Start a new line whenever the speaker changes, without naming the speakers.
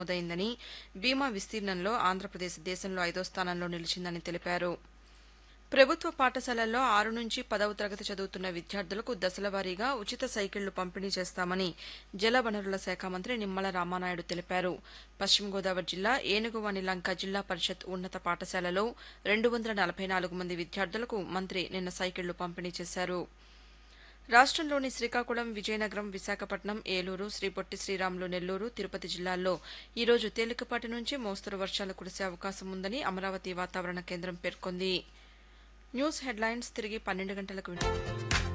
నమోదైందని బీమా విస్తీర్ణంలో ఆంధ్రప్రదేశ్ దేశంలో ఐదో స్థానంలో నిలిచిందని తెలిపారు ప్రభుత్వ పాఠశాలల్లో ఆరు నుంచి పదవ తరగతి చదువుతున్న విద్యార్థులకు దశలవారీగా ఉచిత సైకిళ్లు పంపిణీ చేస్తామని జలవనరుల శాఖ మంత్రి నిమ్మల రామానాయుడు తెలిపారు పశ్చిమ గోదావరి జిల్లా ఏనుగువాని లంక జిల్లా పరిషత్ ఉన్నత పాఠశాలలో రెండు వందల నలభై నాలుగు మంది విద్యార్థులకు మంత్రి నిన్న సైకిళ్లు పంపిణీ చేశారు రాష్ట్రంలోని శ్రీకాకుళం విజయనగరం విశాఖపట్నం ఏలూరు శ్రీ పొట్టి శ్రీరాములు నెల్లూరు తిరుపతి జిల్లాల్లో ఈ రోజు తేలికపాటి నుంచి మోస్తరు వర్షాలు కురిసే అవకాశం ఉందని అమరావతి వాతావరణ కేంద్రం పేర్కొంది న్యూస్ హెడ్లైన్స్ తిరిగి పన్నెండు గంటలకు వింటారు